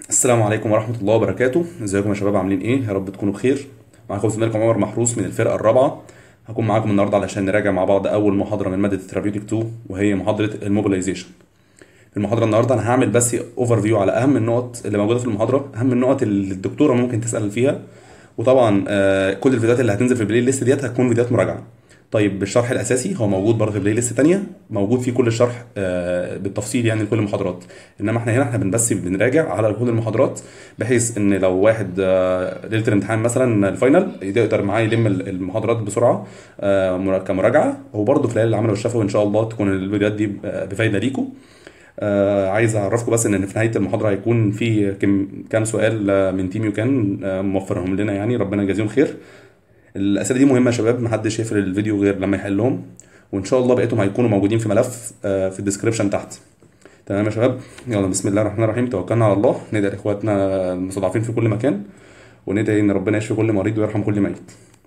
السلام عليكم ورحمة الله وبركاته، ازيكم يا شباب عاملين ايه؟ يا رب تكونوا بخير. معاكم زميلكم عمر محروس من الفرقة الرابعة. هكون معاكم النهارده علشان نراجع مع بعض أول محاضرة من مادة الثيرابيوتيك 2 وهي محاضرة الموبيلايزيشن. في المحاضرة النهارده أنا هعمل بس اوفر فيو على أهم النقط اللي موجودة في المحاضرة، أهم النقط اللي الدكتورة ممكن تسأل فيها. وطبعا آه، كل الفيديوهات اللي هتنزل في البلاي ليست ديت هتكون فيديوهات مراجعة. طيب الشرح الاساسي هو موجود برضه في بلاي ليست تانية موجود فيه كل الشرح آه، بالتفصيل يعني لكل المحاضرات انما احنا هنا احنا بن- بس بنراجع على كل المحاضرات بحيث ان لو واحد آه، ليله الامتحان مثلا الفاينل يقدر معاه يلم ال- المحاضرات بسرعه آه، مرا- كمراجعه وبرضه خلال العمل والشفوي ان شاء الله تكون الفيديوهات دي آه، بفايده ليكم آه عايز اعرفكم بس ان في نهايه المحاضره هيكون في كم كام سؤال آه، من تيم يوكان آه، موفرهم لنا يعني ربنا يجازيهم خير الاسئله دي مهمه يا شباب محدش يقفل الفيديو غير لما يحلهم وان شاء الله بقيتهم هيكونوا موجودين في ملف آه، في الديسكربشن تحت تمام يا شباب يلا بسم الله الرحمن الرحيم توكلنا على الله ندعي لاخواتنا المستضعفين في كل مكان وندعي ان ربنا يشفي كل مريض ويرحم كل ميت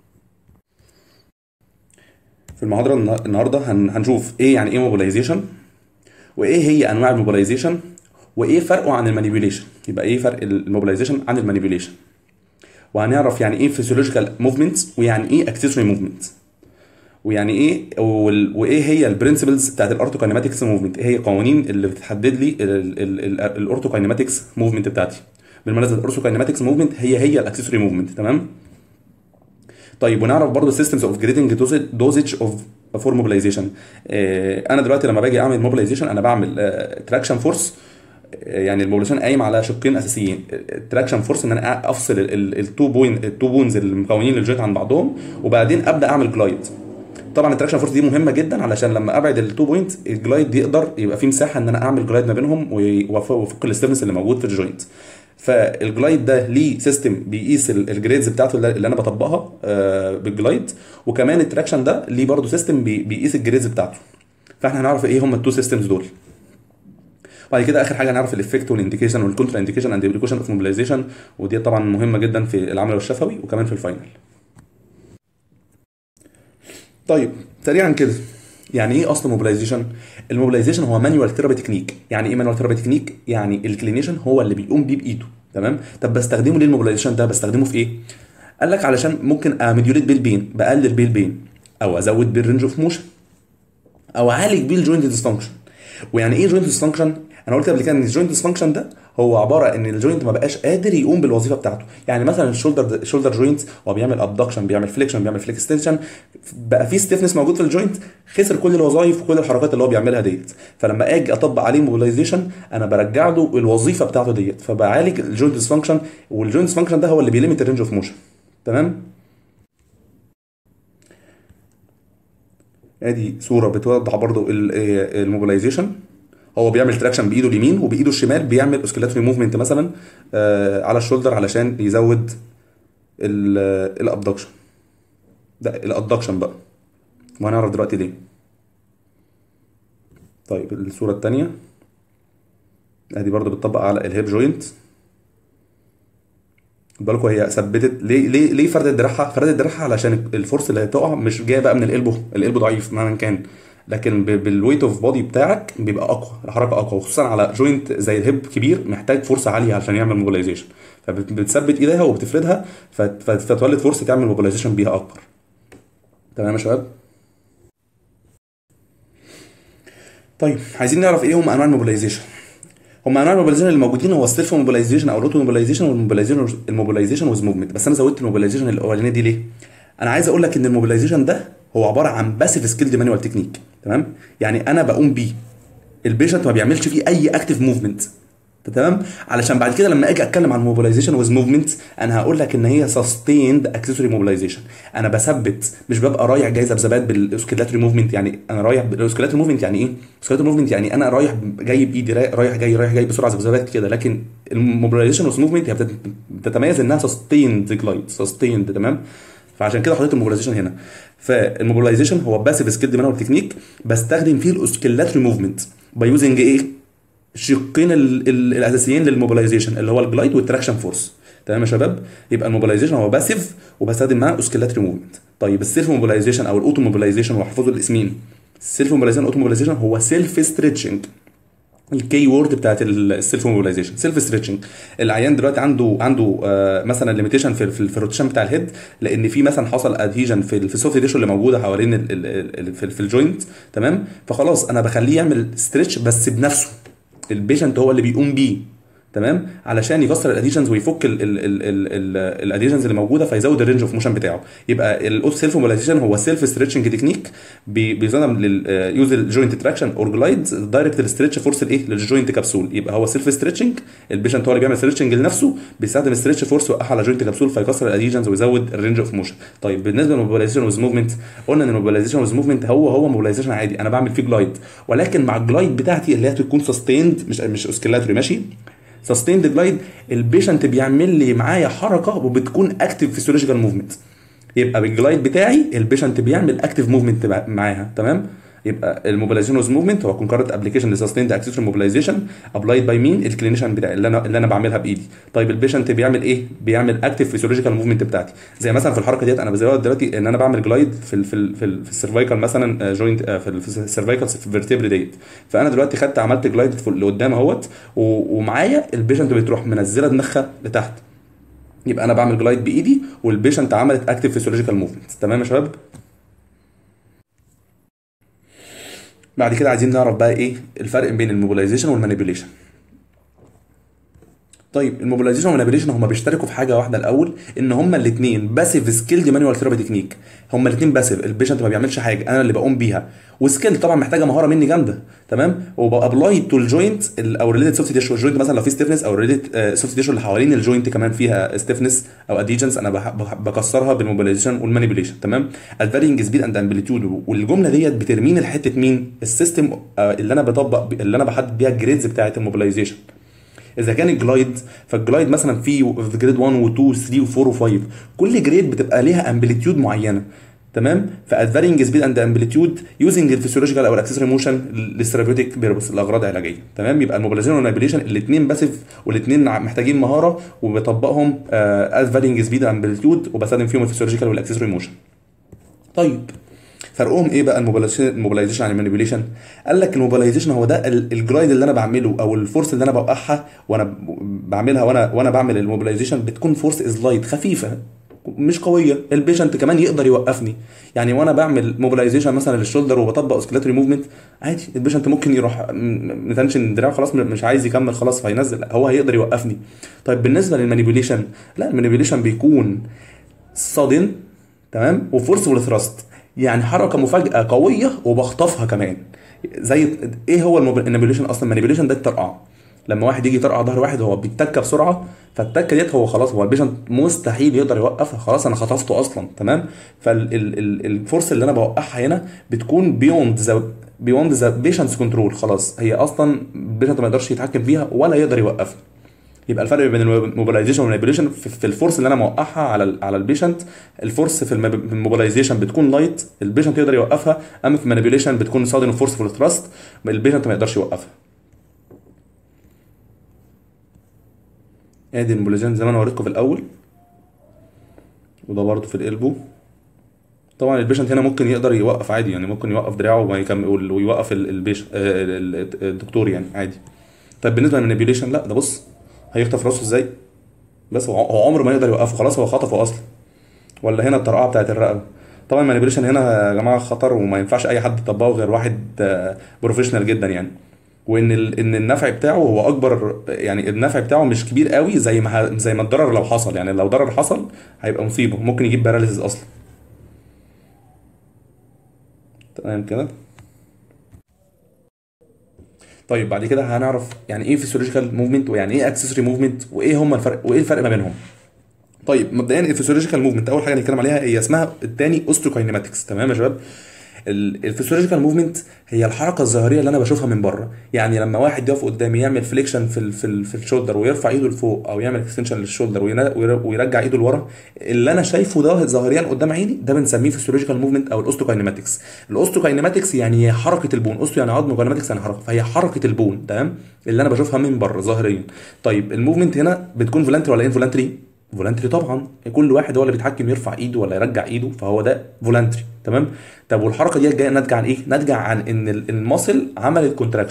في المحاضره النا- النهارده هن- هنشوف ايه يعني ايه موبيلايزيشن وايه هي انواع الموبيلايزيشن وايه فرقه عن المانيبيوليشن يبقى ايه فرق الموبيلايزيشن عن المانيبيوليشن وهنعرف يعني ايه فيسيولوجيكال موفمنت ويعني ايه اكسسوري موفمنت ويعني ايه وال- وايه هي البرنسبلز بتاعت الارتوكاينماتكس موفمنت ايه هي القوانين اللي بتحدد لي الارتوكاينماتكس موفمنت بتاعتي بالمناسبه الارتوكاينماتكس موفمنت هي هي الاكسسوري موفمنت تمام طيب ونعرف برضه systems اوف جريدنج دوزج اوف فور موبيلايزيشن انا دلوقتي لما باجي اعمل موبيلايزيشن انا بعمل تراكشن فورس يعني الموبيلايزيشن قايم على شقين اساسيين التراكشن فورس ان انا افصل التو بوين التو بونز المكونين للجوينت عن بعضهم وبعدين ابدا اعمل جلايد طبعا التراكشن فورس دي مهمه جدا علشان لما ابعد التو بوينت الجلايد دي يقدر يبقى فيه مساحه ان انا اعمل جلايد ما بينهم وافك الاستفنس اللي موجود في الجوينت فالجلايد ده ليه سيستم بيقيس ال- الجريدز بتاعته اللي اللي انا بطبقها آه، بالجلايد وكمان التراكشن ده ليه برضه سيستم بي- بيقيس الجريدز بتاعته فاحنا هنعرف ايه هم التو سيستمز دول بعد كده اخر حاجه هنعرف الافكت والانديكيشن والكونترا انديكيشن اند ابليكيشن اوف موبيلايزيشن ودي طبعا مهمه جدا في العمل الشفوي وكمان في الفاينل طيب سريعا كده يعني ايه اصلا موبيلايزيشن الموبيلايزيشن هو مانوال ثيرابي تكنيك يعني ايه مانوال ثيرابي تكنيك يعني الكلينيشن هو اللي بيقوم بيه بايده تمام طب بستخدمه ليه الموبيلايزيشن ده بستخدمه في ايه قال لك علشان ممكن امديوليت بيه البين بقلل بيه البين او ازود بيه الرينج اوف موشن او اعالج بيه الجوينت ديسفانكشن ويعني ايه جوينت ديسفانكشن انا قلت قبل كده ان الجوينت ديسفانكشن ده هو عباره ان الجوينت ما بقاش قادر يقوم بالوظيفه بتاعته يعني مثلا الشولدر الشولدر جوينت هو بيعمل ابدكشن بيعمل فليكشن بيعمل فليكستنشن بقى في ستيفنس موجود في الجوينت خسر كل الوظائف وكل الحركات اللي هو بيعملها ديت فلما اجي اطبق عليه موبيلايزيشن انا برجع له الوظيفه بتاعته ديت فبعالج الجوينت ديسفانكشن والجوينت ديسفانكشن ده هو اللي بيليمت الرينج اوف موشن تمام ادي صوره بتوضح برضو الموبيلايزيشن هو بيعمل تراكشن بايده اليمين وبايده الشمال بيعمل اوسكيلاتوري موفمنت مثلا آه، على الشولدر علشان يزود الابدكشن ده الادكشن بقى وهنعرف دلوقتي ليه طيب الصوره الثانيه ادي برضو بتطبق على الهيب جوينت خد بالكوا هي ثبتت ليه ليه ليه فردت دراعها؟ فردت دراعها علشان الفورس اللي هتقع مش جايه بقى من القلبه، القلب ضعيف مهما كان لكن ب- بالويت اوف بودي بتاعك بيبقى اقوى الحركه اقوى وخصوصا على جوينت زي الهيب كبير محتاج فرصه عاليه عشان يعمل موبيلايزيشن فبتثبت ايديها وبتفردها فت- فت- فتولد فرصه تعمل موبيلايزيشن بيها اكبر تمام يا شباب طيب عايزين نعرف ايه هم انواع الموبيلايزيشن هم انواع الموبيلايزيشن اللي موجودين هو السيلف موبيلايزيشن او الاوتو موبيلايزيشن والموبيلايزيشن الموبيلايزيشن ويز موفمنت بس انا زودت الموبيلايزيشن الاولانيه دي ليه؟ انا عايز اقول لك ان الموبيلايزيشن ده هو عباره عن باسيف سكيلد مانوال تكنيك تمام؟ يعني انا بقوم بيه البيشنت ما بيعملش فيه اي اكتيف موفمنت تمام علشان بعد كده لما اجي اتكلم عن موبيلايزيشن ويز موفمنت انا هقول لك ان هي سستيند اكسسوري موبيلايزيشن انا بثبت مش ببقى رايح جاي ذبذبات بالاوسكيلاتوري موفمنت يعني انا رايح بالاوسكيلاتوري موفمنت يعني ايه اوسكيلاتوري موفمنت يعني انا رايح جاي بايدي را- رايح جاي رايح جاي بسرعه ذبذبات كده لكن الموبيلايزيشن ويز موفمنت هي بتت- بتتميز انها سستيند جلايد سستيند تمام فعشان كده حطيت الموبيلايزيشن هنا فالموبيلايزيشن هو باسيف سكيلد مانوال تكنيك بستخدم فيه الاوسكيلاتوري موفمنت باي يوزنج ايه الشقين ال- ال- الاساسيين للموبيلايزيشن اللي هو الجلايد والتراكشن فورس تمام يا شباب يبقى الموبيلايزيشن هو باسيف وبستخدم معاه اوسكيلاتري موفمنت طيب السيلف موبيلايزيشن او الاوتو موبيلايزيشن واحفظوا الاسمين السيلف موبيلايزيشن الاوتو موبيلايزيشن هو سيلف ستريتشنج الكي وورد بتاعت السيلف موبيلايزيشن سيلف ستريتشنج العيان دلوقتي عنده عنده آه مثلا ليميتيشن في في, في الروتيشن بتاع الهيد لان في مثلا حصل ادهيجن في ال- في السوفت تيشو اللي موجوده حوالين ال ال ال في, في الجوينت تمام فخلاص انا بخليه يعمل ستريتش بس بنفسه البيشنت هو اللي بيقوم بيه تمام علشان يكسر الاديشنز ويفك الاديشنز اللي موجوده فيزود الرينج اوف موشن بتاعه يبقى الاوت سيلف موبيلايزيشن هو سيلف ستريتشنج تكنيك بيستخدم لليوز الجوينت تراكشن اور جلايد دايركت الستريتش فورس الايه للجوينت كبسول يبقى هو سيلف ستريتشنج البيشنت هو اللي بيعمل ستريتشنج لنفسه بيستخدم ستريتش فورس يوقعها على جوينت كبسول فيكسر الاديشنز ويزود الرينج اوف موشن طيب بالنسبه للموبيلايزيشن ويز موفمنت قلنا ان الموبيلايزيشن ويز موفمنت هو هو موبيلايزيشن عادي انا بعمل فيه جلايد ولكن مع الجلايد بتاعتي اللي هي تكون سستيند مش مش اوسكيلاتوري ماشي سستيند جلايد البيشنت بيعمل لي معايا حركه وبتكون اكتف فيسيولوجيكال موفمنت يبقى بالجلايد بتاعي البيشنت بيعمل اكتف موفمنت معاها تمام يبقى الموبيلايزيشن ويز موفمنت هو كونكرنت ابلكيشن لسستيند اكسسوري موبيلايزيشن ابلايد باي مين الكلينيشن بتاعي اللي انا اللي انا بعملها بايدي طيب البيشنت بيعمل ايه بيعمل اكتف فيسيولوجيكال موفمنت بتاعتي زي مثلا في الحركه ديت انا بزودها دلوقتي ان انا بعمل جلايد في ال في ال في, ال في السيرفايكال مثلا جوينت في السيرفايكال فيرتيبري ديت فانا دلوقتي خدت عملت جلايد لقدام اهوت ومعايا البيشنت بتروح منزله دماغها لتحت يبقى انا بعمل جلايد بايدي والبيشنت عملت اكتف فيسيولوجيكال موفمنت تمام يا شباب بعد كده عايزين نعرف بقى ايه الفرق بين الموبيلايزيشن والمانيبيوليشن طيب الموبيلايزيشن والمانيبيوليشن هما بيشتركوا في حاجه واحده الاول ان هما الاثنين باسيف سكيلد مانوال ثيرابي تكنيك هما الاثنين باسيف البيشنت ما بيعملش حاجه انا اللي بقوم بيها وسكيل طبعا محتاجه مهاره مني جامده تمام وبابلاي تو الجوينت او ريليتد سوفت تيشو الجوينت مثلا لو في ستيفنس او ريليتد سوفت تيشو اللي حوالين الجوينت كمان فيها ستيفنس او اديجنس انا بكسرها بالموبيلايزيشن والمانيبيوليشن تمام الفارينج سبيد اند امبليتيود والجمله ديت بترميني لحته مين السيستم اللي انا بطبق اللي انا بحدد بيها الجريدز بتاعه الموبيلايزيشن اذا كان الجلايد فالجلايد مثلا في جريد 1 و2 و3 و4 و5 كل جريد بتبقى ليها امبليتيود معينه تمام فادفارينج سبيد اند امبليتيود يوزنج الفسيولوجيكال او الاكسسوري موشن للثيرابيوتيك بيربس الاغراض العلاجيه تمام يبقى الموبيلايزيشن والمانيبيوليشن الاثنين باسيف والاثنين محتاجين مهاره وبطبقهم ادفارينج سبيد اند امبليتيود وبستخدم فيهم الفسيولوجيكال والاكسسوري موشن طيب فرقهم ايه بقى الموبيلايزيشن عن المانيبيوليشن قال لك الموبيلايزيشن هو ده الجرايد اللي انا بعمله او الفورس اللي انا بوقعها وانا بعملها وانا وانا بعمل الموبيلايزيشن بتكون فورس از لايت خفيفه مش قويه البيشنت كمان يقدر يوقفني يعني وانا بعمل موبيلايزيشن مثلا للشولدر وبطبق اوسكيلاتوري موفمنت عادي البيشنت ممكن يروح متنشن دراعه خلاص مش عايز يكمل خلاص فينزل لا هو هيقدر يوقفني طيب بالنسبه للمانيبيوليشن لا المانيبيوليشن بيكون صادن تمام وفورسفول ثراست يعني حركه مفاجاه قويه وبخطفها كمان زي ايه هو المانيبيوليشن اصلا المانيبيوليشن ده الترقع لما واحد يجي يطرقع ظهر واحد هو بيتكه بسرعه فالتكه ديت هو خلاص هو البيشنت مستحيل يقدر يوقفها خلاص انا خطفته اصلا تمام فالفورس اللي انا بوقعها هنا بتكون بيوند ذا بيوند ذا بيشنتس كنترول خلاص هي اصلا البيشنت ما يقدرش يتحكم فيها ولا يقدر يوقفها يبقى الفرق بين الموبيلايزيشن والمانيبيوليشن في الفورس اللي انا موقعها على على البيشنت الفورس في الموبيلايزيشن بتكون لايت البيشنت يقدر يوقفها اما في المانيبيوليشن بتكون سادن وفورسفول ثراست البيشنت ما يقدرش يوقفها ادي الموبيلايزيشن زي ما انا وريتكم في الاول وده برده في القلبو طبعا البيشنت هنا ممكن يقدر يوقف عادي يعني ممكن يوقف دراعه ويكمل ويوقف البيش الدكتور يعني عادي طيب بالنسبه للمانيبيوليشن لا ده بص هيخطف راسه ازاي بس هو عمره ما يقدر يوقفه خلاص هو خطفه اصلا ولا هنا الطرقعه بتاعت الرقبه طبعا المانيبيوليشن هنا يا جماعه خطر وما ينفعش اي حد يطبقه غير واحد بروفيشنال جدا يعني وان ان النفع بتاعه هو اكبر يعني النفع بتاعه مش كبير قوي زي ما زي ما الضرر لو حصل يعني لو ضرر حصل هيبقى مصيبه ممكن يجيب باراليسيس اصلا تمام كده طيب بعد كده هنعرف يعني ايه فيسيولوجيكال موفمنت ويعني ايه اكسسوري موفمنت وايه هما الفرق وايه الفرق ما بينهم طيب مبدئيا الفيسيولوجيكال موفمنت اول حاجه نتكلم عليها هي اسمها الثاني اوستوكاينماتكس تمام يا شباب الفيسيولوجيكال موفمنت هي الحركه الظاهريه اللي انا بشوفها من بره يعني لما واحد يقف قدامي يعمل فليكشن في ال في, ال في الشولدر ويرفع ايده لفوق او يعمل اكستنشن للشولدر ويرجع ايده لورا اللي انا شايفه ده ظاهريا قدام عيني ده بنسميه فيسيولوجيكال موفمنت او الاوستوكاينماتكس الاوستوكاينماتكس يعني حركه البون اوستو يعني عظم وكاينماتكس يعني حركه فهي حركه البون تمام اللي انا بشوفها من بره ظاهريا طيب الموفمنت هنا بتكون فولانتري ولا انفولانتري فولانتري طبعا كل واحد هو اللي بيتحكم يرفع ايده ولا يرجع ايده فهو ده فولانتري تمام طب والحركه دي جايه ناتجه عن ايه ناتجه عن ان المصل عملت كونتراكشن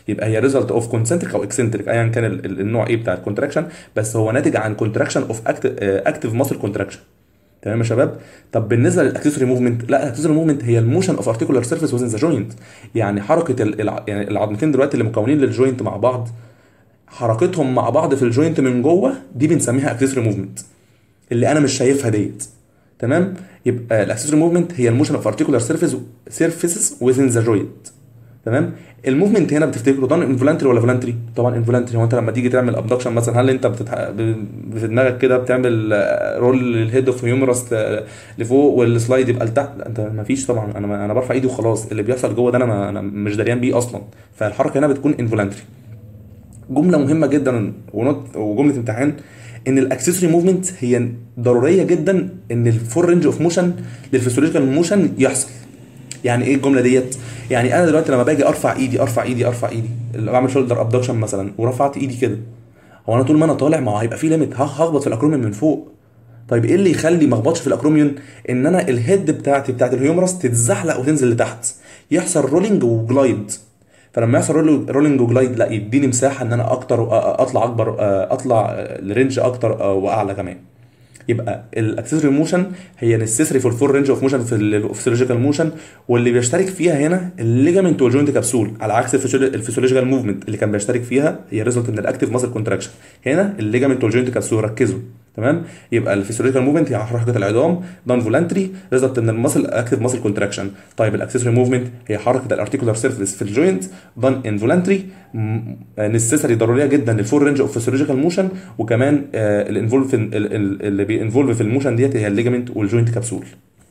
يبقى هي ريزلت اوف كونسنتريك او اكسنتريك ايا كان ال- ال- النوع ايه بتاع الكونتراكشن بس هو ناتج عن كونتراكشن اوف اكتيف ماسل كونتراكشن تمام يا شباب طب بالنسبه للاكسسوري موفمنت لا الاكسسوري موفمنت هي الموشن اوف ارتيكولار سيرفيس وزن ذا جوينت يعني حركه ال- الع- يعني العظمتين دلوقتي اللي مكونين للجوينت مع بعض حركتهم مع بعض في الجوينت من جوه دي بنسميها اكسسوري موفمنت اللي انا مش شايفها ديت تمام يبقى الاكسسوري موفمنت هي الموشن اوف ارتيكولار سيرفيس سيرفيسز وذين ذا جوينت تمام الموفمنت هنا بتفتكروا ده انفولانتري ولا فولانتري طبعا انفولانتري هو انت لما تيجي تعمل ابدكشن مثلا هل انت بتتح... ب- في دماغك كده بتعمل آه، رول للهيد اوف هيومرس لفوق والسلايد يبقى لتحت لا انت ما فيش طبعا انا انا برفع ايدي وخلاص اللي بيحصل جوه ده انا ما... انا مش دريان بيه اصلا فالحركه هنا بتكون انفولانتري جمله مهمه جدا ونوت وجمله امتحان ان الاكسسوري موفمنت هي ضروريه جدا ان الفور رينج اوف موشن للفسيولوجيكال موشن يحصل يعني ايه الجمله ديت يعني انا دلوقتي لما باجي ارفع ايدي ارفع ايدي ارفع ايدي اللي بعمل شولدر ابدكشن مثلا ورفعت ايدي كده هو انا طول ما انا طالع ما هو هيبقى في ليميت هخبط في الاكروميون من فوق طيب ايه اللي يخلي ما اخبطش في الاكروميون ان انا الهيد بتاعتي بتاعت الهيومرس تتزحلق وتنزل لتحت يحصل رولينج وجلايد فلما يحصل رول- رولينج وجلايد لا يديني مساحه ان انا اكتر اطلع اكبر اطلع لرينج اكتر واعلى كمان يبقى الاكسسوري موشن هي نسيسري في الفور رينج اوف موشن في الفسيولوجيكال موشن واللي بيشترك فيها هنا الليجامنت والجوينت كبسول على عكس الفسيولوجيكال موفمنت اللي كان بيشترك فيها هي ريزلت من الاكتيف ماسل كونتراكشن هنا الليجامنت والجوينت كبسول ركزوا تمام يبقى الفسيولوجيكال موفمنت هي حركه العظام نون فولانتري ريزلت من الماسل اكتيف ماسل كونتراكشن طيب الاكسسوري موفمنت هي حركه الارتيكولار سيرفيس في الجوينت دون انفولانتري نسيسري ضروريه جدا للفور رينج اوف فسيولوجيكال موشن وكمان الانفولف اللي بينفولف في الموشن ديت هي الليجامنت والجوينت كبسول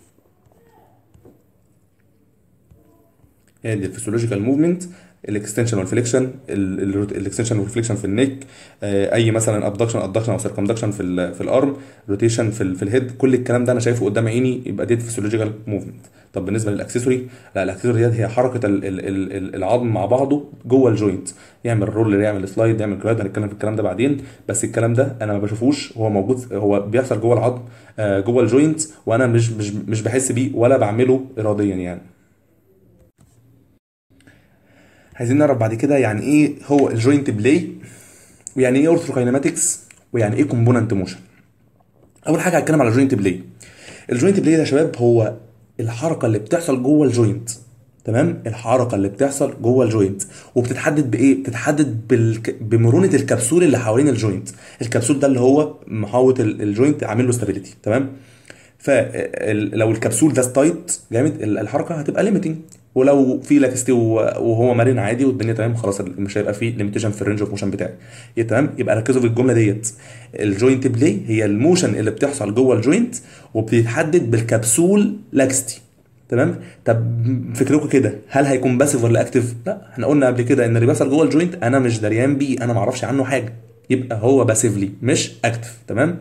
هي دي الفسيولوجيكال موفمنت الاكستنشن والفليكشن الاكستنشن والفليكشن في النيك آه، اي مثلا ابدكشن ادكشن او سيركمدكشن في ال في الارم روتيشن في ال في الهيد كل الكلام ده انا شايفه قدام عيني يبقى دي فسيولوجيكال موفمنت طب بالنسبه للاكسسوري لا الاكسسوري ديت هي حركه ال ال ال ال- العظم مع بعضه جوه الجوينت يعمل رول يعمل سلايد يعمل جلايد هنتكلم في الكلام ده بعدين بس الكلام ده انا ما بشوفوش هو موجود هو بيحصل جوه العظم آه، جوه الجوينت وانا مش مش مش بحس بيه ولا بعمله اراديا يعني عايزين نعرف بعد كده يعني ايه هو الجوينت بلاي ويعني ايه اورثوكاينماتكس ويعني ايه كومبوننت موشن اول حاجه هتكلم على الجوينت بلاي الجوينت بلاي ده يا شباب هو الحركه اللي بتحصل جوه الجوينت تمام الحركه اللي بتحصل جوه الجوينت وبتتحدد بايه بتتحدد بالك... بمرونه الكبسول اللي حوالين الجوينت الكبسول ده اللي هو محاوط ال- الجوينت عامل له ستابيليتي تمام فلو الكبسول ده تايت جامد ال- الحركه هتبقى ليميتنج ولو في لاكستي وهو مرن عادي والدنيا تمام خلاص مش هيبقى في ليميتيشن في الرينج اوف موشن بتاعي يبقى تمام يبقى ركزوا في الجمله ديت الجوينت بلاي هي الموشن اللي بتحصل جوه الجوينت وبتتحدد بالكبسول لاكستي تمام طب فكركم كده هل هيكون باسيف ولا اكتف لا احنا قلنا قبل كده ان اللي بيحصل جوه الجوينت انا مش دريان بيه انا ما اعرفش عنه حاجه يبقى هو باسيفلي مش اكتف تمام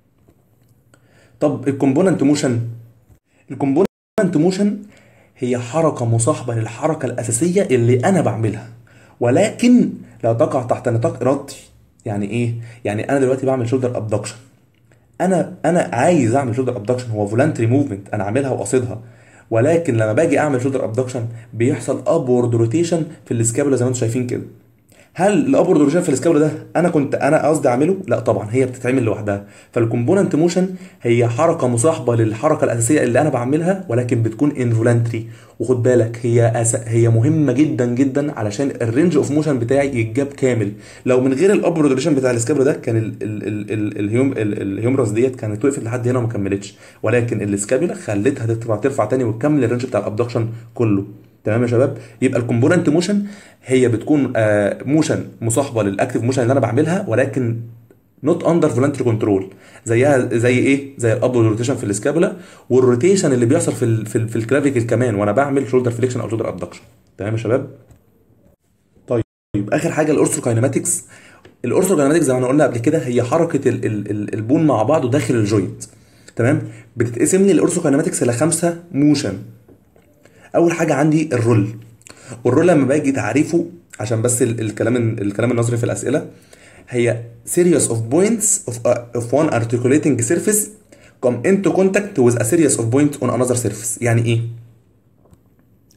طب الكومبوننت موشن الكومبوننت موشن هي حركه مصاحبه للحركه الاساسيه اللي انا بعملها ولكن لا تقع تحت نطاق ارادتي يعني ايه يعني انا دلوقتي بعمل شولدر ابدكشن انا انا عايز اعمل شولدر ابدكشن هو فولانتري موفمنت انا عاملها وقاصدها ولكن لما باجي اعمل شولدر ابدكشن بيحصل ابورد روتيشن في السكابولا زي ما انتم شايفين كده هل الابورد روتيشن في السكابولا ده انا كنت انا قصدي اعمله لا طبعا هي بتتعمل لوحدها فالكومبوننت موشن هي حركه مصاحبه للحركه الاساسيه اللي انا بعملها ولكن بتكون انفولانتري وخد بالك هي أس... هي مهمه جدا جدا علشان الرينج اوف موشن بتاعي يتجاب كامل لو من غير الابورد روتيشن بتاع السكابولا ده كان ال... ال... ال... ال... الهيوم ال... الهيومرس ديت كانت وقفت لحد هنا وما كملتش ولكن السكابولا خلتها ترفع ترفع تاني وتكمل الرينج بتاع الابدكشن كله تمام يا شباب يبقى الكومبوننت موشن هي بتكون آه موشن مصاحبه للاكتيف موشن اللي انا بعملها ولكن نوت اندر فولنتري كنترول زيها زي ايه زي الابورد روتيشن في السكابولا والروتيشن اللي بيحصل في ال في, ال في الكلافيكل كمان وانا بعمل شولدر فليكشن او شولدر ابدكشن تمام يا شباب طيب اخر حاجه الاورثوكاينماتكس الاورثوكاينماتكس زي ما احنا قلنا قبل كده هي حركه ال ال ال البون مع بعضه داخل الجوينت تمام بتتقسم لي الاورثوكاينماتكس لخمسه موشن اول حاجه عندي الرول والرول لما باجي تعريفه عشان بس ال- الكلام الكلام النظري في الاسئله هي series of points of, uh, of one articulating surface come into contact with a series of points on another surface يعني ايه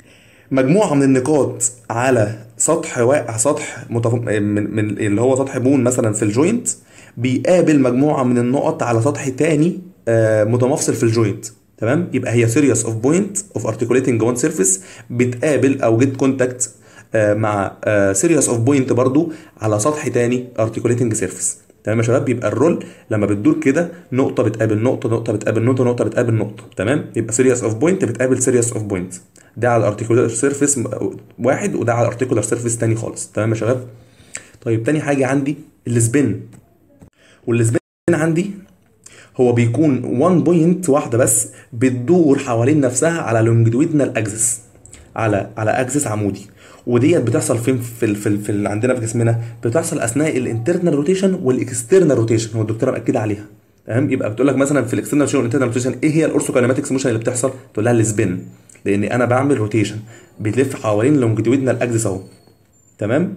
مجموعه من النقاط على سطح واقع سطح متف... من, من اللي هو سطح بون مثلا في الجوينت بيقابل مجموعه من النقط على سطح تاني آه، متمفصل في الجوينت تمام يبقى هي سيريس اوف بوينت اوف ارتكوليتنج وان سيرفيس بتقابل او جيت كونتاكت مع سيريس اوف بوينت برضو على سطح تاني ارتكوليتنج سيرفيس تمام يا شباب يبقى الرول لما بتدور كده نقطه بتقابل نقطه نقطه بتقابل نقطه نقطه بتقابل نقطه تمام يبقى سيريس اوف بوينت بتقابل سيريس اوف بوينت ده على الارتيكولار سيرفيس واحد وده على الارتيكولار سيرفيس تاني خالص تمام يا شباب طيب تاني حاجه عندي السبين والسبين عندي هو بيكون 1 بوينت واحده بس بتدور حوالين نفسها على لونجيتودينال اكسس على على اكسس عمودي وديت بتحصل فين في ال في, ال في ال عندنا في جسمنا بتحصل اثناء الانترنال روتيشن والاكسترنال روتيشن هو الدكتوره مأكده عليها تمام يبقى بتقول لك مثلا في الاكسترنال روتيشن والانترنال روتيشن ايه هي الاورثوكاينماتكس موشن اللي بتحصل تقول لها السبين لان انا بعمل روتيشن بيلف حوالين لونجيتودينال اكسس اهو تمام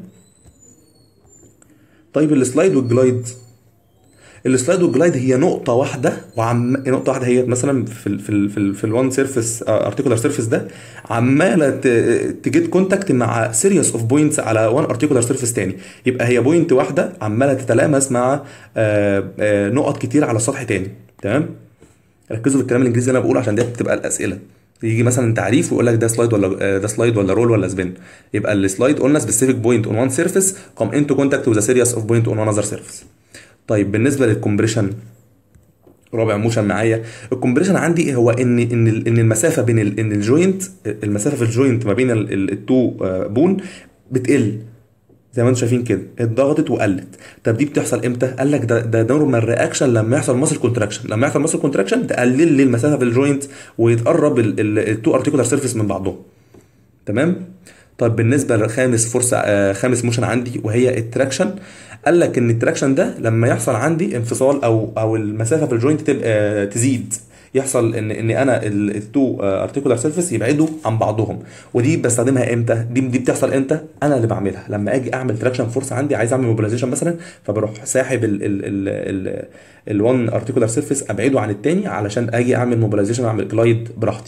طيب السلايد والجلايد السلايد والجلايد هي نقطة واحدة وعم نقطة واحدة هي مثلا في ال في ال في, ال في الوان سيرفيس ارتيكولار سيرفيس ده عمالة تجيت كونتاكت مع سيريس اوف بوينتس على وان ارتيكولار سيرفيس تاني يبقى هي بوينت واحدة عمالة تتلامس مع آه، آه، نقط كتير على سطح تاني تمام ركزوا في الكلام الانجليزي اللي انا بقوله عشان دي بتبقى الاسئله يجي مثلا تعريف ويقول لك ده سلايد ولا آه، ده سلايد ولا رول ولا سبين يبقى السلايد قلنا سبيسيفيك بوينت اون وان سيرفيس قام انتو كونتاكت وذ سيريس اوف بوينت اون وان اذر سيرفيس طيب بالنسبه للكمبريشن رابع موشن معايا الكمبريشن عندي هو ان ان ال- ان المسافه بين ال ان الجوينت المسافه في الجوينت ما بين ال- ال- التو آه، بون بتقل زي ما انتم شايفين كده اتضغطت وقلت طب دي بتحصل امتى قال لك ده ده نورمال رياكشن لما يحصل ماسل كونتراكشن لما يحصل ماسل كونتراكشن تقلل لي المسافه في الجوينت ويتقرب التو ارتيكولار سيرفيس من بعضهم تمام طيب بالنسبه لخامس فرصه آه خامس موشن عندي وهي التراكشن قال لك ان التراكشن ده لما يحصل عندي انفصال او او المسافه في الجوينت تبقى آه تزيد يحصل ان ان انا التو ارتيكولار سيرفيس يبعدوا عن بعضهم ودي بستخدمها امتى دي دي بتحصل امتى انا اللي بعملها لما اجي اعمل تراكشن فورس عندي عايز اعمل موبيلايزيشن مثلا فبروح ساحب ال ال ال ال ال1 ارتيكولار سيرفيس ابعده عن التاني علشان اجي اعمل موبيلايزيشن واعمل جلايد براحتي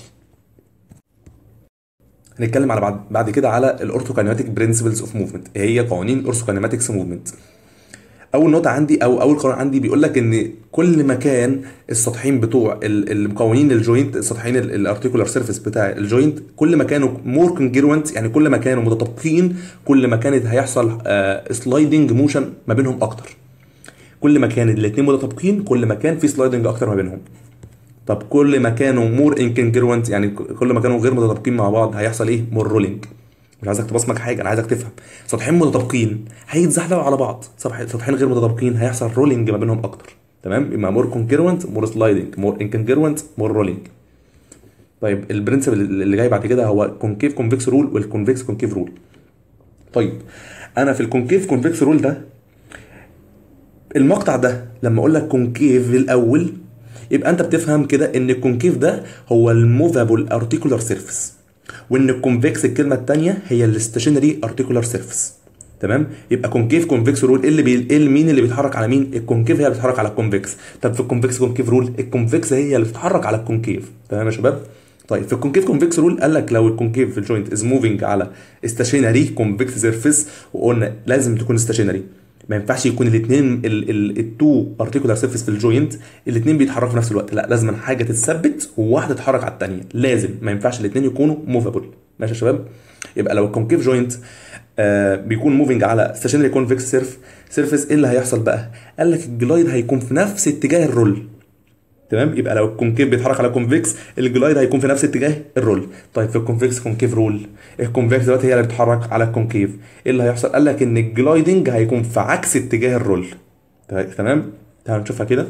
هنتكلم على بعد بعد كده على الاورثوكاينماتيك برنسبلز اوف موفمنت هي قوانين الاورثوكاينماتكس موفمنت اول نقطه عندي او اول قانون عندي بيقول لك ان كل ما كان السطحين بتوع ال- المكونين الجوينت السطحين الارتيكولار سيرفيس بتاع الجوينت كل ما كانوا مور كونجروينت يعني كل ما كانوا متطابقين كل ما كانت هيحصل سلايدنج موشن ما بينهم اكتر كل ما كان الاثنين متطابقين كل ما كان في سلايدنج اكتر ما بينهم طب كل ما كانوا مور انكونجروينت يعني كل ما كانوا غير متطابقين مع بعض هيحصل ايه مور رولينج مش عايزك تبصمك حاجه انا عايزك تفهم سطحين متطابقين هيتزحلقوا على بعض سطح- سطحين غير متطابقين هيحصل رولينج ما بينهم اكتر تمام يبقى مور كونكروينت مور سلايدنج مور انكونجروينت مور رولينج طيب البرنسبل اللي جاي بعد كده هو كونكيف كونفكس رول والكونفكس كونكيف رول طيب انا في الكونكيف كونفكس رول ده المقطع ده لما اقول لك كونكيف الاول يبقى انت بتفهم كده ان الكونكيف ده هو الموفابل ارتيكولار سيرفيس وان الكونفكس الكلمه الثانيه هي الستيشنري ارتيكولار سيرفيس تمام يبقى كونكيف كونفكس رول ايه اللي بي... ايه مين اللي بيتحرك على مين الكونكيف هي اللي بتتحرك على الكونفكس طب في الكونفكس كونكيف رول الكونفكس هي اللي بتتحرك على الكونكيف تمام يا شباب طيب في الكونكيف كونفكس رول قال لك لو الكونكيف في الجوينت از موفينج على ستاشينري كونفكس سيرفيس وقلنا لازم تكون ستاشينري ما ينفعش يكون الاثنين التو ارتيكولار سيرفيس في الجوينت الاثنين بيتحركوا في نفس الوقت لا لازم حاجه تتثبت وواحده تتحرك على الثانيه لازم ما ينفعش الاثنين يكونوا موفابل ماشي يا شباب يبقى لو الكونكيف جوينت آه بيكون موفينج على ستاشينري كونفكس سيرف سيرفيس ايه اللي هيحصل بقى قال لك الجلايد هيكون في نفس اتجاه الرول تمام يبقى لو الكونكيف بيتحرك على كونفكس الجلايد هيكون في نفس اتجاه الرول طيب في الكونفكس كونكيف رول الكونفكس دلوقتي هي اللي بتتحرك على الكونكيف ايه اللي هيحصل قال لك ان الجلايدنج هيكون في عكس اتجاه الرول تمام تعالوا نشوفها كده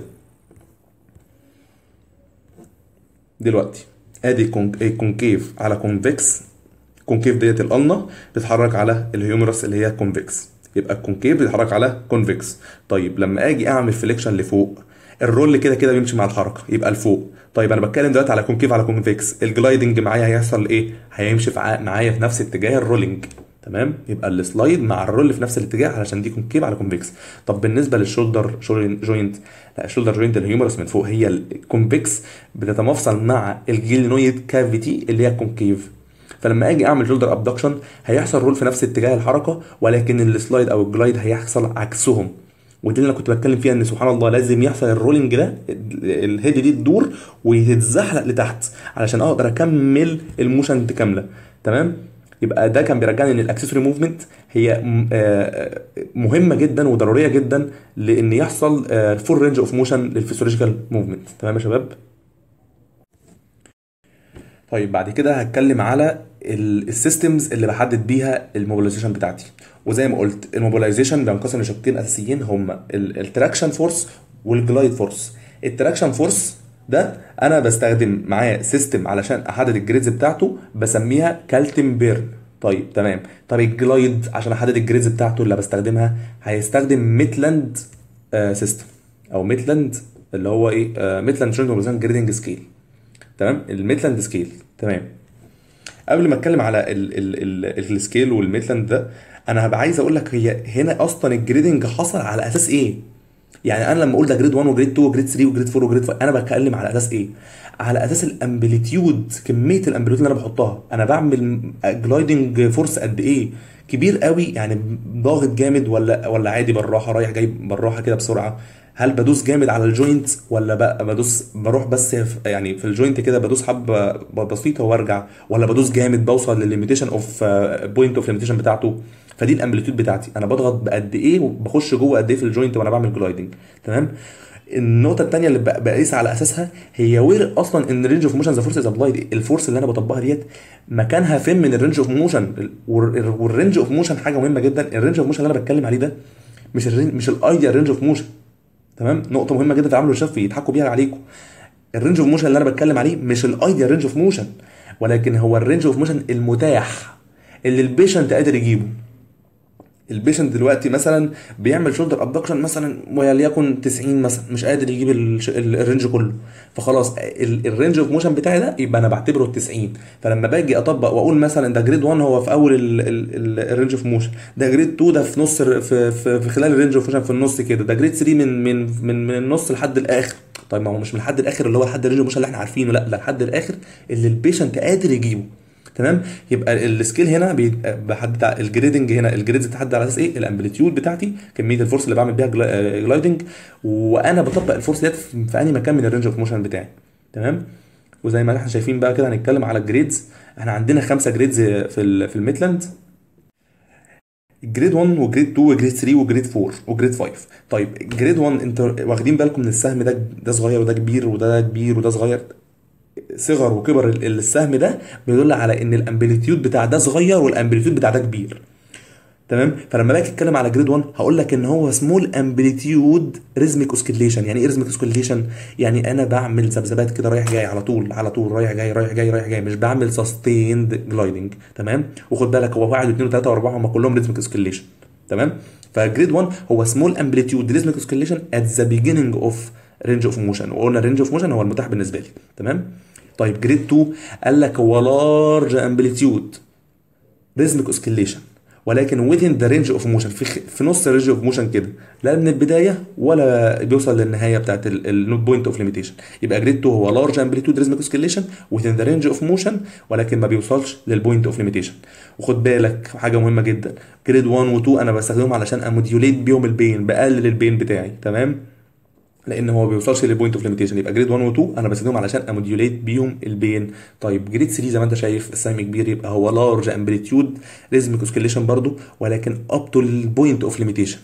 دلوقتي ادي الكونك- الكونكيف على كونفكس كونكيف ديت القلنه بتتحرك على الهيومرس اللي هي كونفكس يبقى الكونكيف بيتحرك على كونفكس طيب لما اجي اعمل فليكشن لفوق الرول كده كده بيمشي مع الحركه يبقى لفوق طيب انا بتكلم دلوقتي على كونكيف على كونفكس الجلايدنج معايا هيحصل ايه هيمشي في ع- معايا في نفس اتجاه الرولينج تمام يبقى السلايد مع الرول في نفس الاتجاه علشان دي كونكيف على كونفكس طب بالنسبه للشولدر جوينت لا الشولدر جوينت الهيومرس من فوق هي الكونفكس بتتمفصل مع الجيلينويد كافيتي اللي هي الكونكيف فلما اجي اعمل شولدر ابدكشن هيحصل رول في نفس اتجاه الحركه ولكن السلايد او الجلايد هيحصل عكسهم ودي اللي انا كنت بتكلم فيها ان سبحان الله لازم يحصل الرولينج ده الهيد دي تدور وتتزحلق لتحت علشان اقدر اكمل الموشن كامله تمام يبقى ده كان بيرجعني ان الاكسسوري موفمنت هي م- آه، مهمه جدا وضروريه جدا لان يحصل فول رينج اوف موشن للفسيولوجيكال موفمنت تمام يا شباب طيب بعد كده هتكلم على السيستمز اللي بحدد بيها الموبيلايزيشن بتاعتي وزي ما قلت الموبيلايزيشن بينقسم لشقين اساسيين هما التراكشن فورس والجلايد فورس التراكشن فورس ده انا بستخدم معاه سيستم علشان احدد الجريدز بتاعته بسميها كالتن بيرن طيب تمام طب الجلايد عشان احدد الجريدز بتاعته اللي بستخدمها هيستخدم ميتلاند سيستم او ميتلاند اللي هو ايه آه ميتلاند شوينج جريدنج سكيل تمام الميتلاند سكيل تمام قبل ما اتكلم على ال ال ال السكيل والميتلاند ده انا هبقى عايز اقول لك هي هنا اصلا الجريدنج حصل على اساس ايه يعني انا لما اقول ده جريد 1 وجريد 2 وجريد 3 وجريد 4 وجريد 5 انا بتكلم على اساس ايه على اساس الامبليتيود كميه الامبليتيود اللي انا بحطها انا بعمل جلايدنج فورس قد ايه كبير قوي يعني ضاغط جامد ولا ولا عادي بالراحه رايح جاي بالراحه كده بسرعه هل بدوس جامد على الجوينت ولا بقى بدوس بروح بس في- يعني في الجوينت كده بدوس حبه بسيطه وارجع ولا بدوس جامد بوصل للليميتيشن اوف بوينت اوف ليميتيشن بتاعته فدي الامبليتيود بتاعتي انا بضغط بقد ايه وبخش جوه قد ايه في الجوينت وانا بعمل جلايدنج تمام النقطه الثانيه اللي بق- بقيس على اساسها هي وير اصلا ان رينج اوف موشن ذا فورس از ابلايد الفورس اللي انا بطبقها ديت مكانها فين من الرينج اوف موشن والرينج اوف موشن حاجه مهمه جدا الرينج اوف موشن اللي انا بتكلم عليه ده مش الرينج مش الايديال رينج اوف موشن تمام نقطه مهمه جدا في التعامل الشفوي يضحكوا بيها عليكم الرينج اوف موشن اللي انا بتكلم عليه مش الايديال رينج اوف موشن ولكن هو الرينج اوف موشن المتاح اللي البيشنت قادر يجيبه البيشنت دلوقتي مثلا بيعمل شولدر ابدكشن مثلا وليكن 90 مثلا مش قادر يجيب الش- ال- الرينج كله فخلاص ال- الرينج اوف موشن بتاعي ده يبقى انا بعتبره ال 90 فلما باجي اطبق واقول مثلا ده جريد 1 هو في اول ال- ال- ال- الرينج اوف موشن ده جريد 2 ده في نص الر- في, في, في خلال الرينج اوف موشن في النص كده ده جريد 3 من من من من النص لحد الاخر طيب ما هو مش من لحد الاخر اللي هو لحد الرينج اوف موشن اللي احنا عارفينه لا ده لحد الاخر اللي البيشنت قادر يجيبه تمام يبقى السكيل هنا بي- بحدد على- الجريدنج هنا الجريدز بتحدد على اساس ايه الامبليتيود بتاعتي كميه الفورس اللي بعمل بيها جلا- جلايدنج وانا بطبق الفورس ديت في في انهي مكان من الرينج اوف موشن بتاعي تمام وزي ما احنا شايفين بقى كده هنتكلم على الجريدز احنا عندنا خمسه جريدز في ال في الميتلاند جريد 1 وجريد 2 وجريد 3 وجريد 4 وجريد 5 طيب جريد 1 انت واخدين بالكم من السهم ده ده صغير وده كبير وده كبير وده صغير صغر وكبر ال- السهم ده بيدل على ان الامبليتيود بتاع ده صغير والامبليتيود بتاع ده كبير تمام فلما باجي اتكلم على جريد 1 هقول لك ان هو سمول امبليتيود ريزميك اوسكيليشن يعني ايه ريزميك اوسكيليشن يعني انا بعمل ذبذبات كده رايح جاي على طول على طول رايح جاي رايح جاي رايح جاي مش بعمل سستيند جلايدنج تمام وخد بالك هو واحد واثنين وثلاثه واربعه هم كلهم ريزميك اوسكيليشن تمام فجريد 1 هو سمول امبليتيود ريزميك اوسكيليشن ات ذا بيجيننج اوف رينج اوف موشن وقلنا رينج اوف موشن هو المتاح بالنسبه لي تمام طيب جريد 2 قال لك هو لارج امبليتيود ريزميك اوسكيليشن ولكن within the range of motion في خ- في نص الرينج اوف موشن كده لا من البدايه ولا بيوصل للنهايه بتاعت النوت بوينت اوف ليميتيشن يبقى جريد 2 هو لارج امبليتيود ريزميك اوسكيليشن within the range of motion ولكن ما بيوصلش للبوينت اوف ليميتيشن وخد بالك حاجه مهمه جدا جريد 1 و 2 انا بستخدمهم علشان اموديوليت بيهم البين بقلل البين بتاعي تمام لان هو ما بيوصلش للبوينت اوف ليميتيشن يبقى جريد 1 و 2 انا بستخدمهم علشان اموديوليت بيهم البين طيب جريد 3 زي ما انت شايف السهم كبير يبقى هو لارج امبليتيود ريزميك اوسكيليشن برضو ولكن اب تو البوينت اوف ليميتيشن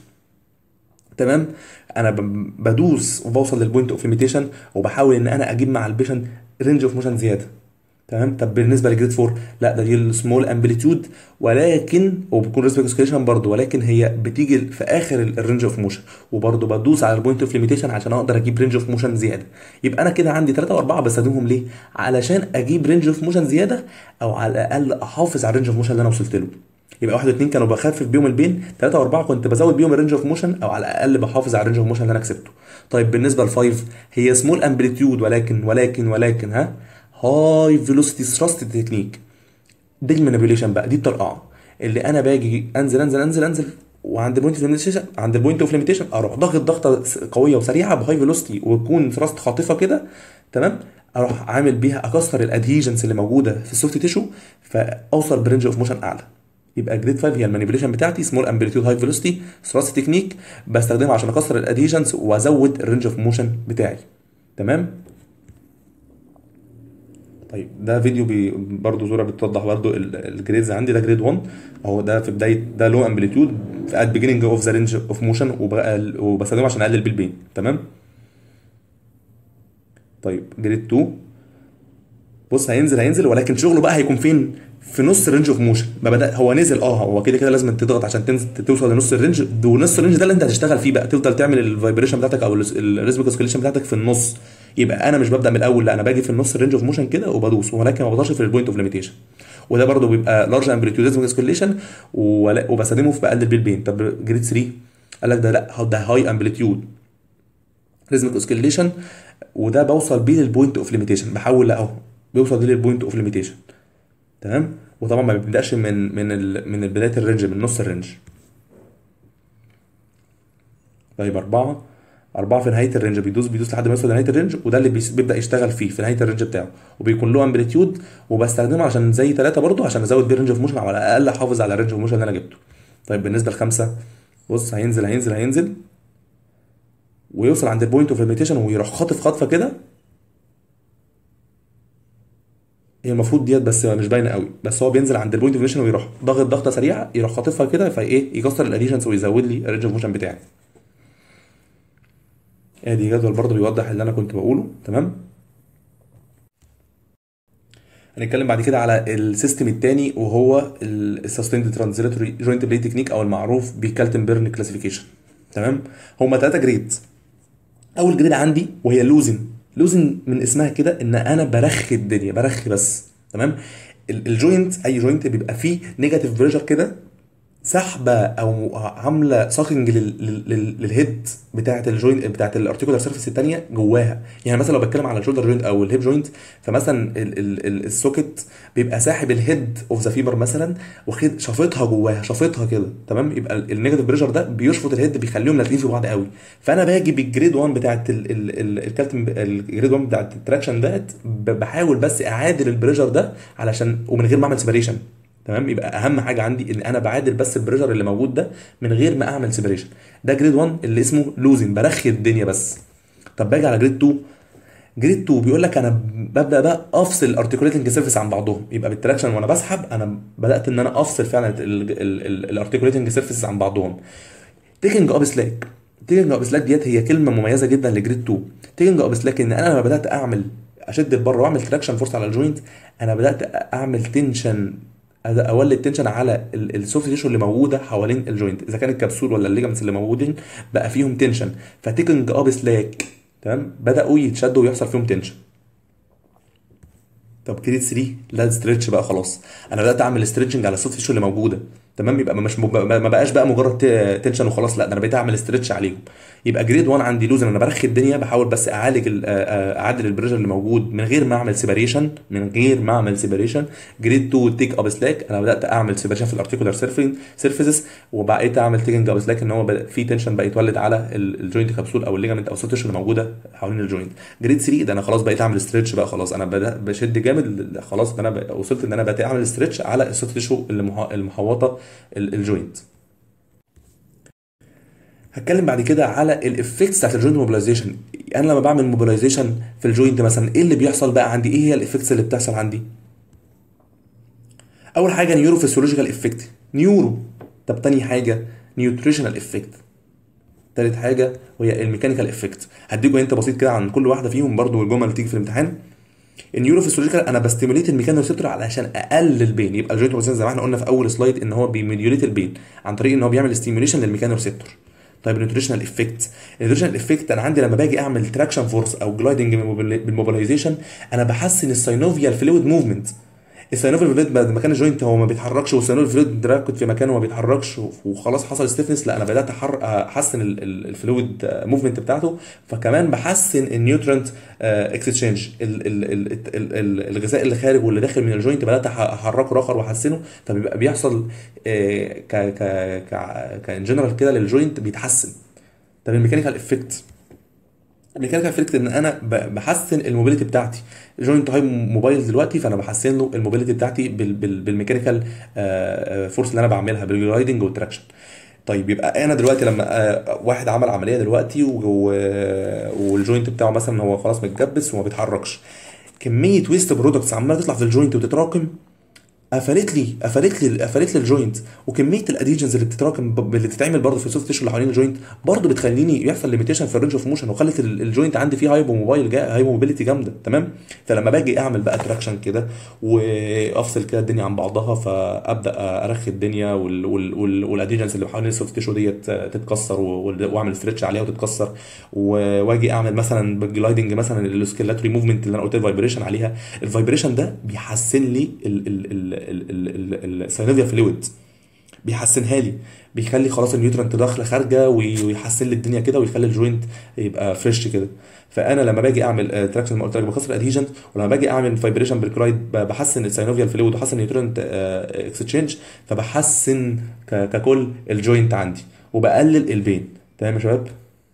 تمام انا ب- بدوس وبوصل للبوينت اوف ليميتيشن وبحاول ان انا اجيب مع البيشنت رينج اوف موشن زياده تمام طب بالنسبه لجريد 4 لا ده دي السمول امبليتيود ولكن وبتكون ريسبكت اوسكيليشن برضه ولكن هي بتيجي في اخر الرينج اوف موشن وبرضه بدوس على البوينت اوف ليميتيشن عشان اقدر اجيب رينج اوف موشن زياده يبقى انا كده عندي 3 و4 بستخدمهم ليه؟ علشان اجيب رينج اوف موشن زياده او على الاقل احافظ على الرينج اوف موشن اللي انا وصلت له يبقى واحد واثنين كانوا بخفف بيهم البين ثلاثة وأربعة كنت بزود بيهم الرينج اوف موشن أو على الأقل بحافظ على الرينج اوف موشن اللي أنا كسبته. طيب بالنسبة للفايف هي سمول امبليتيود ولكن ولكن ولكن ها هاي فيلوسيتي ثراست تكنيك دي المانيبيوليشن بقى دي الطرقعه اللي انا باجي انزل انزل انزل انزل وعند البوينت اوف ليميتيشن عند البوينت اوف ليميتيشن اروح ضاغط ضغطه س- قويه وسريعه بهاي فيلوسيتي وتكون ثراست خاطفه كده تمام اروح عامل بيها اكسر الادهيجنس اللي موجوده في السوفت تيشو فاوصل برينج اوف موشن اعلى يبقى جريد 5 هي المانيبيوليشن بتاعتي سمول امبليتيود هاي فيلوسيتي ثراست تكنيك بستخدمها عشان اكسر الادهيجنس وازود الرينج اوف موشن بتاعي تمام طيب ده فيديو بي برضه صوره بتوضح برضه الجريدز عندي ده جريد 1 اهو ده في بدايه ده لو امبليتيود ات بيجيننج اوف ذا رينج اوف موشن وبستخدمه عشان اقلل بيه البين تمام طيب جريد 2 بص هينزل هينزل ولكن شغله بقى هيكون فين في نص الرينج اوف موشن ما بدا هو نزل اه هو كده كده لازم تضغط عشان تنزل توصل لنص الرينج ونص الرينج ده اللي انت هتشتغل فيه بقى تفضل تعمل الفايبريشن بتاعتك او الريزميك اسكيليشن بتاعتك في النص يبقى انا مش ببدا من الاول لا انا باجي في النص الرينج اوف موشن كده وبدوس ولكن ما بضغطش في البوينت اوف ليميتيشن وده برده بيبقى لارج امبليتيود ريزميك اسكيليشن وبستخدمه في بقلل بيه البين طب جريد 3 قال لك ده لا ده هاي امبليتيود ريزميك اسكيليشن وده بوصل بيه للبوينت اوف ليميتيشن بحول اهو بيوصل بيه للبوينت اوف ليميتيشن تمام وطبعا ما بيبداش من من ال من بدايه الرينج من نص الرينج طيب أربعة أربعة في نهاية الرينج بيدوس بيدوس لحد ما يوصل لنهاية الرينج وده اللي بيبدأ يشتغل فيه في نهاية الرينج بتاعه وبيكون له امبليتيود وبستخدمه عشان زي ثلاثة برضه عشان ازود بيه الرينج اوف موشن او على الأقل احافظ على الرينج اوف موشن اللي أنا جبته طيب بالنسبة لخمسة بص هينزل هينزل هينزل ويوصل عند البوينت اوف ليميتيشن ويروح خاطف خطفة كده هي المفروض ديت بس مش باينه قوي بس هو بينزل عند البوينت اوف موشن ويروح ضاغط ضغطه سريعه يروح خاطفها كده فايه يكسر الاديشنز ويزود لي الرينج اوف موشن بتاعي ادي جدول برضه بيوضح اللي انا كنت بقوله تمام هنتكلم بعد كده على السيستم الثاني وهو السستيند ترانزيتوري جوينت بلاي تكنيك او المعروف بكالتنبرن كلاسيفيكيشن تمام هما ثلاثه جريد اول جريد عندي وهي لوزن لوزن من اسمها كده ان انا برخي الدنيا برخي بس تمام الجوينت اي جوينت بيبقى فيه نيجاتيف بريشر كده سحبه او عامله ساكنج للهيد بتاعه الجوينت بتاعه الارتيكولار سيرفيس الثانيه جواها يعني مثلا لو بتكلم على الشولدر جوينت او الهيب جوينت فمثلا السوكت بيبقى ساحب الهيد اوف ذا فيبر مثلا واخد شافطها جواها شافطها كده تمام يبقى النيجاتيف بريشر ده بيشفط الهيد بيخليهم لازقين في بعض قوي فانا باجي بالجريد 1 بتاعه الكالتم الجريد 1 بتاعه التراكشن ديت بحاول بس اعادل البريشر ده علشان ومن غير ما اعمل سيبريشن تمام يبقى اهم حاجه عندي ان انا بعادل بس البريشر اللي موجود ده من غير ما اعمل سيبريشن ده جريد 1 اللي اسمه لوزن برخي الدنيا بس طب باجي على جريد 2 جريد 2 بيقول لك انا ببدا بقى افصل الارتكوليتنج سيرفيس عن بعضهم يبقى بالتراكشن وانا بسحب انا بدات ان انا افصل فعلا الارتكوليتنج سيرفيس عن بعضهم تيكنج اب سلاك تيكنج اب سلاك ديت هي كلمه مميزه جدا لجريد 2 تيكنج اب سلاك ان انا لما بدات اعمل اشد لبره واعمل تراكشن فورس على الجوينت انا بدات اعمل تنشن اولد تنشن على السوفت تيشو اللي موجوده حوالين الجوينت اذا كان الكبسول ولا الليجمنتس اللي موجودين بقى فيهم تنشن فتيكنج اب سلاك تمام بداوا يتشدوا ويحصل فيهم تنشن طب جريد 3 لا ستريتش بقى خلاص انا بدات اعمل ستريتشنج على السوفت تيشو اللي موجوده تمام يبقى مش ما بقاش بقى مجرد تنشن وخلاص لا ده انا بقيت اعمل ستريتش عليهم يبقى جريد 1 عندي لوزن انا برخي الدنيا بحاول بس اعالج اعدل البريشر اللي موجود من غير ما اعمل سيبريشن من غير ما اعمل سيبريشن جريد 2 تيك اب سلاك انا بدات اعمل سيبريشن في الارتيكولار سيرفيسز وبقيت اعمل تيكنج اب سلاك ان هو في تنشن بقى يتولد على الجوينت كبسول او الليجمنت او السوفت اللي موجوده حوالين الجوينت جريد 3 ده انا خلاص بقيت اعمل ستريتش بقى خلاص انا بدات بشد جامد خلاص انا وصلت ان انا بقيت اعمل ستريتش على السوفت تيشو اللي محوطه الجوينت هتكلم بعد كده على الافكتس بتاعت الجوينت موبيلايزيشن انا لما بعمل موبيلايزيشن في الجوينت مثلا ايه اللي بيحصل بقى عندي ايه هي الافكتس اللي بتحصل عندي اول حاجه نيورو فيسيولوجيكال افكت نيورو طب تاني حاجه نيوتريشنال افكت تالت حاجه وهي الميكانيكال افكت هديكوا انت بسيط كده عن كل واحده فيهم برضو الجمل اللي تيجي في الامتحان النيورو فيسيولوجيكال انا بستيموليت الميكانو ريسبتور علشان اقلل البين يبقى الجوينت موبيلايزيشن زي ما احنا قلنا في اول سلايد ان هو بيميديوليت البين عن طريق ان هو بيعمل ستيموليشن للميكانو ريسبتور طيب النيوتريشنال افكت النيوتريشنال افكت انا عندي لما باجي اعمل تراكشن فورس او جلايدنج بالموبيلايزيشن انا بحسن الساينوفيال فلويد موفمنت الساينوفيال فلويد بعد ما كان الجوينت هو ما بيتحركش والساينوفيال فلويد راكد في مكانه وما بيتحركش وخلاص حصل ستيفنس لا انا بدات احسن الفلويد موفمنت بتاعته فكمان بحسن النيوترنت اكسشينج الغذاء اللي خارج واللي داخل من الجوينت بدات احركه اخر واحسنه فبيبقى بيحصل ك ك ك كان جنرال كده للجوينت بيتحسن طب الميكانيكال افكت ميكانيكال افكت ان انا ب- بحسن الموبيليتي بتاعتي جوينت هاي موبايل دلوقتي فانا بحسن له الموبيليتي بتاعتي بال بال بالميكانيكال فورس اللي انا بعملها بالجلايدنج والتراكشن طيب يبقى انا دلوقتي لما آه، واحد عمل عمليه دلوقتي و- و- والجوينت بتاعه مثلا هو خلاص متجبس وما بيتحركش كميه ويست برودكتس عماله تطلع في الجوينت وتتراكم قفلت لي قفلت لي قفلت لي الجوينت وكميه الاديجنز اللي بتتراكم ب- اللي بتتعمل برضه في السوفت تيشو اللي حوالين الجوينت برضه بتخليني يحصل ليميتيشن في الرينج اوف موشن وخلت ال- الجوينت عندي فيه هايبو موبايل جا هايبو موبيليتي جامده تمام فلما باجي اعمل بقى تراكشن كده وافصل كده الدنيا عن بعضها فابدا ارخي الدنيا وال- وال- وال- والاديجنز اللي حوالين السوفت تيشو ديت تتكسر و- واعمل ستريتش عليها وتتكسر و- واجي اعمل مثلا بالجلايدنج مثلا السكيلاتوري موفمنت اللي انا قلت الفايبريشن عليها الفايبريشن ده بيحسن لي السينوفيا فلويد بيحسنها لي بيخلي خلاص النيوترنت داخله خارجه وي- ويحسن لي الدنيا كده ويخلي الجوينت يبقى فريش كده فانا لما باجي اعمل تراكشن ما قلت لك بكسر الادهيجن ولما باجي اعمل فايبريشن بالكرايد ب- بحسن السينوفيال فلويد وبحسن النيوترنت اكسشينج فبحسن ك- ككل الجوينت عندي وبقلل البين تمام يا شباب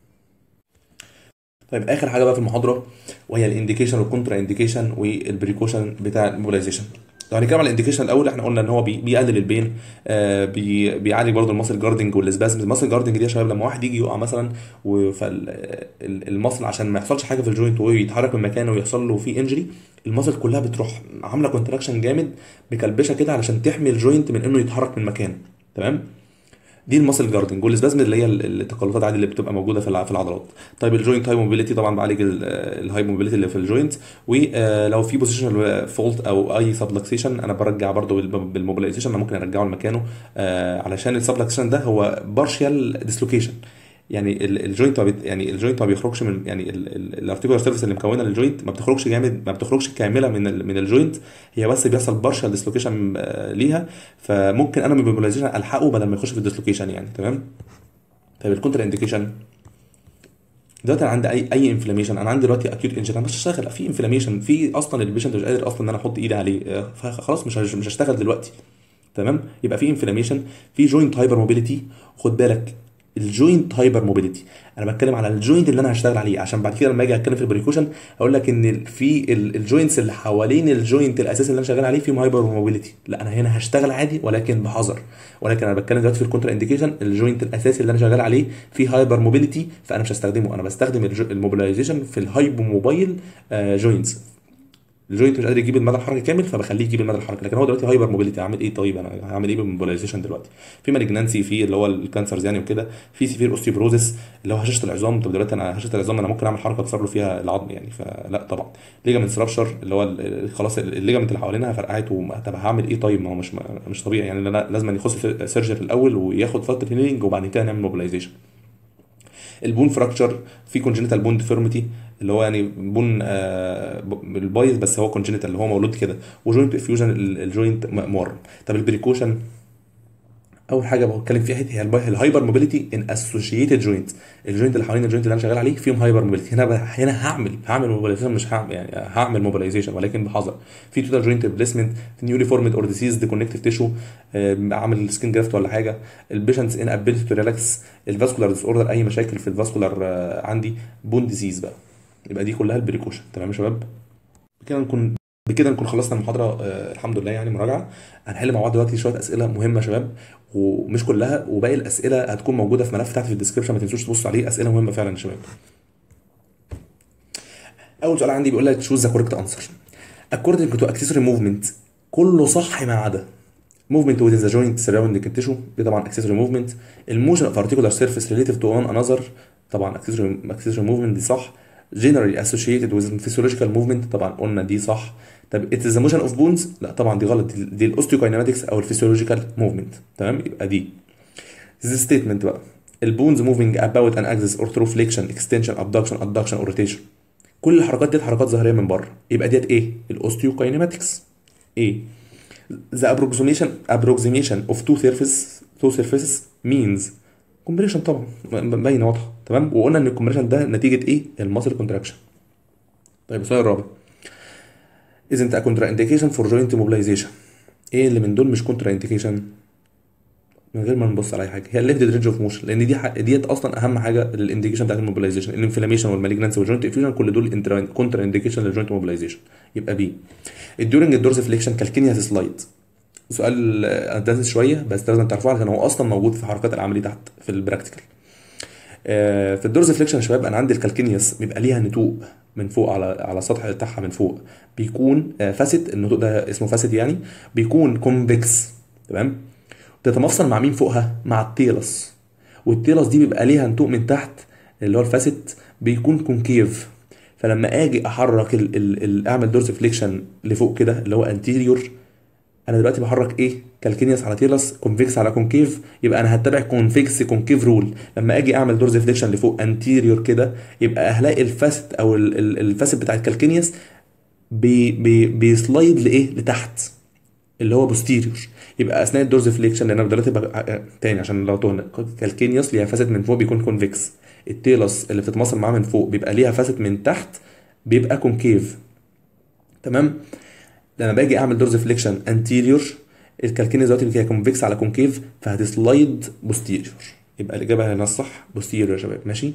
طيب اخر حاجه بقى في المحاضره وهي الانديكيشن والكونترا انديكيشن والبريكوشن بتاع الموبيلايزيشن لو هنتكلم على الانديكيشن الاول احنا قلنا ان هو بي- بيقلل البين آه بي بيعالج برضه الماسل جاردنج والسباسم الماسل جاردنج دي يا شباب لما واحد يجي يقع مثلا فالماسل عشان ما يحصلش حاجه في الجوينت وهو يتحرك من مكانه ويحصل له فيه انجري الماسل كلها بتروح عامله كونتراكشن جامد مكلبشه كده علشان تحمي الجوينت من انه يتحرك من مكانه تمام دي الماسل جاردنج والسبازم اللي هي ال- التقلطات عادي اللي بتبقى موجوده في الع- في العضلات طيب الجوينت هاي موبيليتي طبعا بعالج ال- الهاي موبيليتي اللي في الجوينت ولو في بوزيشن فولت او اي سبلكسيشن انا برجع برضو بال- بالموبيلايزيشن انا ممكن ارجعه لمكانه آه، علشان السبلكسيشن ده هو بارشال ديسلوكيشن يعني ال- الجوينت ما بيت يعني الجوينت ما بيخرجش من يعني الارتيكولار سيرفيس اللي مكونه للجوينت ما بتخرجش جامد ما بتخرجش كامله من ال من الجوينت هي بس بيحصل بارشال ديسلوكيشن ليها فممكن انا من الموبيلايزيشن الحقه بدل ما يخش في الديسلوكيشن يعني تمام طيب الكونتر انديكيشن دلوقتي انا عندي اي اي انفلاميشن انا عندي دلوقتي اكيوت انجري انا مش هشتغل في انفلاميشن في اصلا البيشنت مش قادر اصلا ان انا احط ايدي عليه آه، فخلاص مش هش- مش هشتغل دلوقتي تمام يبقى في انفلاميشن في جوينت هايبر موبيليتي خد بالك الجوينت هايبر موبيليتي انا بتكلم على الجوينت اللي انا هشتغل عليه عشان بعد كده لما اجي اتكلم في البريكوشن اقول لك ان ال- في ال- الجوينتس اللي حوالين الجوينت الاساسي اللي انا شغال عليه فيهم هايبر موبيليتي لا انا هنا هشتغل عادي ولكن بحذر ولكن انا بتكلم دلوقتي في الكونتر انديكيشن الجوينت الاساسي اللي انا شغال عليه فيه هايبر موبيليتي فانا مش هستخدمه انا بستخدم الج- الموبيلايزيشن في الهايبو موبايل جوينتس الجوينت مش قادر يجيب المدى الحركي كامل فبخليه يجيب المدى الحركي لكن هو دلوقتي هايبر موبيليتي اعمل ايه طيب انا هعمل ايه بالموبيلايزيشن دلوقتي في مالجنانسي في اللي هو الكانسرز يعني وكده في سيفير اوستيوبروزيس اللي هو هشاشه العظام طب دلوقتي انا هشاشه العظام انا ممكن اعمل حركه اكسر له فيها العظم يعني فلا طبعا ليجامنت رابشر اللي هو ال- خلاص الليجامنت اللي حوالينها فرقعت وما- طب هعمل ايه طيب ما هو مش مش طبيعي يعني انا لازم يخش سيرجري الاول وياخد فتره هيلينج وبعد كده نعمل موبيلايزيشن البون فراكشر في كونجنتال بون ديفيرميتي اللي هو يعني بون آه ب- البايظ بس هو كونجنتال اللي هو مولود كده وجوينت افيوجن الجوينت مورم طب البريكوشن اول حاجه بتكلم فيها هي الباي- الهايبر موبيليتي ان اسوشيتد جوينت الجوينت اللي حوالين الجوينت اللي انا شغال عليه فيهم هايبر موبيليتي هنا ب- هنا هعمل هعمل موبيلايزيشن مش هعمل يعني هعمل موبيلايزيشن ولكن بحذر في توتال جوينت ريبليسمنت في نيولي فورمد اور ديسيز كونكتيف تيشو عامل سكين جرافت ولا حاجه البيشنتس ان ابيلتي تو ريلاكس الفاسكولار ديس اوردر اي مشاكل في الفاسكولار عندي بون ديزيز بقى يبقى دي كلها البريكوشن تمام يا شباب بكده نكون بكده نكون خلصنا المحاضره آه الحمد لله يعني مراجعه هنحل مع بعض دلوقتي شويه اسئله مهمه يا شباب ومش كلها وباقي الاسئله هتكون موجوده في ملف تحت في الديسكربشن ما تنسوش تبصوا عليه اسئله مهمه فعلا يا شباب اول سؤال عندي بيقول لك choose the correct answer according to accessory movement كله صح ما عدا movement within the joint surrounding tissue دي طبعا accessory movement الموشن of articular surface relative to one another طبعا accessory accessory movement دي صح generally associated with physiological movement طبعا قلنا دي صح طب it is the motion of bones لا طبعا دي غلط دي, دي الاوستيوكاينماتكس او الفسيولوجيكال موفمنت تمام يبقى دي this statement بقى البونز moving about an axis or through flexion extension abduction adduction or rotation كل الحركات ديت حركات ظاهريه من بره يبقى ديت ايه الاوستيوكاينماتكس ايه the approximation approximation of two surfaces two surfaces means compression طبعا م- باينه واضحه تمام وقلنا ان الكومبريشن ده نتيجه ايه الماسل كونتراكشن طيب السؤال الرابع isn't a contraindication for joint mobilization ايه اللي من دول مش contraindication من غير ما نبص على اي حاجه هي الليمتد رينج اوف موشن لان دي ح... ديت اصلا اهم حاجه للانديكيشن بتاعت الموبيلايزيشن الانفلاميشن والمالجنسي والجوينت افيوجن كل دول كونتر انديكيشن للجوينت موبيلايزيشن يبقى بي الديورنج الدورز فليكشن كالكينياس سلايد سؤال ادفانس شويه بس لازم تعرفوه عشان هو اصلا موجود في حركات العمليه تحت في البراكتيكال آه، في الدورز فليكشن يا شباب انا عندي الكالكينياس بيبقى ليها نتوء من فوق على على السطح بتاعها من فوق بيكون آه، فاسد النتوء ده اسمه فاسد يعني بيكون كونفكس تمام بتتمفصل مع مين فوقها مع التيلس والتيلس دي بيبقى ليها نتوء من تحت اللي هو الفاسد بيكون كونكيف فلما اجي احرك ال ال ال اعمل دورز فليكشن لفوق كده اللي هو انتيريور انا دلوقتي بحرك ايه كالكينياس على تيلس كونفكس على كونكيف يبقى انا هتبع كونفكس كونكيف رول لما اجي اعمل دورز فليكشن لفوق انتيريور كده يبقى هلاقي الفاسد او ال- ال- الفاسد بتاع الكالكينياس بي بي بيسلايد لايه لتحت اللي هو بوستيريور يبقى اثناء الدورز فليكشن لان انا دلوقتي بقى تاني عشان لو تهنا كالكينيوس ليها فاسد من فوق بيكون كونفكس التيلس اللي بتتمصل معاه من فوق بيبقى ليها فاسد من تحت بيبقى كونكيف تمام لما باجي اعمل دورز فليكشن انتيريور الكالكينيوس دلوقتي فيها كونفكس على كونكيف فهتسلايد بوستيريور يبقى الاجابه هنا الصح بوستيريور يا شباب ماشي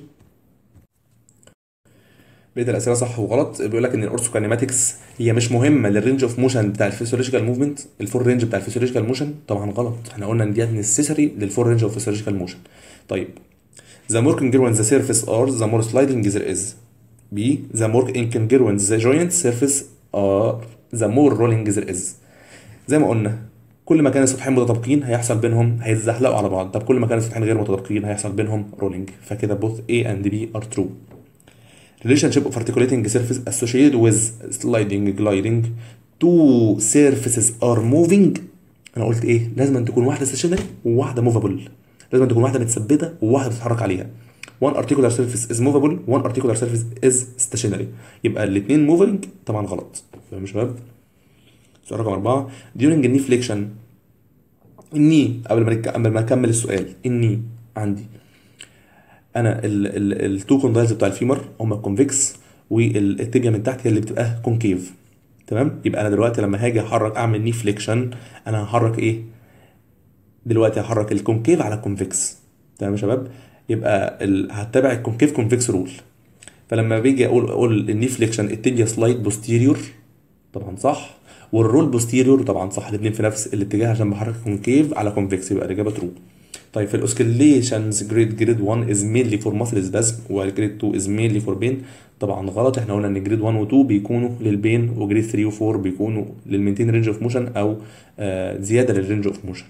بقيت الاسئله صح وغلط بيقول لك ان الاورثوكاينيماتكس هي مش مهمه للرينج اوف موشن بتاع الفيسيولوجيكال موفمنت الفول رينج بتاع الفيسيولوجيكال موشن طبعا غلط احنا قلنا ان ديت نسيسري للفول رينج اوف فيسيولوجيكال موشن طيب the more congruent the surface are the more sliding there is B the more incongruent the joint surface are the more rolling there is زي ما قلنا كل ما كان السطحين متطابقين هيحصل بينهم هيتزحلقوا على بعض طب كل ما كان السطحين غير متطابقين هيحصل بينهم رولينج فكده both A and B are true relationship of articulating surface associated with sliding gliding two surfaces are moving انا قلت ايه لازم أن تكون واحده stationary وواحده movable لازم أن تكون واحده متثبته وواحده بتتحرك عليها one articular surface is movable one articular surface is stationary يبقى الاثنين moving طبعا غلط فاهم يا شباب سؤال رقم أربعة during الني فليكشن الني قبل ما نك- قبل ما نكمل السؤال الني عندي انا التو كوندايلز بتاع الفيمر هما الكونفكس والتibia من تحت هي اللي بتبقى كونكيف تمام يبقى انا دلوقتي لما هاجي احرك اعمل ني فليكشن انا هحرك ايه دلوقتي هحرك الكونكيف على الكونفكس تمام يا شباب يبقى ال... هتبع الكونكيف كونفكس رول فلما بيجي اقول اقول الني فليكشن التibia سلايد بوستيريور طبعا صح والرول بوستيريور طبعا صح الاثنين في نفس الاتجاه عشان بحرك كونكيف على كونفكس يبقى الاجابه ترو طيب في الاوسكيليشنز جريد جريد 1 از مينلي فور ماسل سبازم والجريد 2 از مينلي فور بين طبعا غلط احنا قلنا ان جريد 1 و 2 بيكونوا للبين وجريد 3 و 4 بيكونوا للمينتين رينج اوف موشن او آه زياده للرينج اوف موشن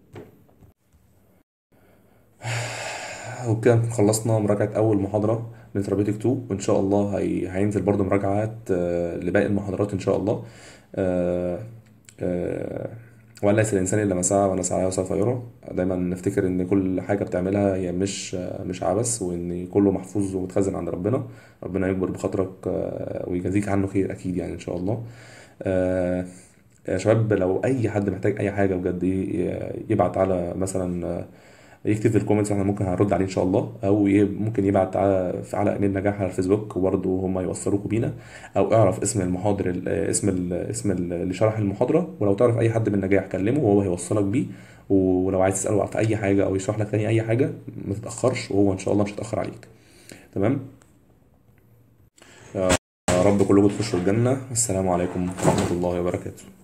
وبكده نكون خلصنا مراجعة أول محاضرة من ثيرابيوتيك 2 وإن شاء الله هي... هينزل برضو مراجعات آه، لباقي المحاضرات إن شاء الله آه، آه، ولا ليس الإنسان إلا ما سعى ولا سعيه سوف يرى دايما نفتكر إن كل حاجة بتعملها هي مش آه، مش عبث وإن كله محفوظ ومتخزن عند ربنا ربنا يكبر بخاطرك آه، ويجازيك عنه خير أكيد يعني إن شاء الله آه، يا شباب لو أي حد محتاج أي حاجة بجد ي- يبعت على مثلا آه، يكتب في الكومنتس احنا ممكن هنرد عليه ان شاء الله او ي- ممكن يبعت على على ايميل نجاح على الفيسبوك وبرضه هم يوصلوكوا بينا او اعرف اسم المحاضر ال- اسم ال اسم ال- اللي شرح المحاضره ولو تعرف اي حد من نجاح كلمه وهو هيوصلك بيه ولو عايز تساله في اي حاجه او يشرح لك تاني اي حاجه ما تتاخرش وهو ان شاء الله مش هيتاخر عليك تمام يا رب كلكم تخشوا الجنه السلام عليكم ورحمه الله وبركاته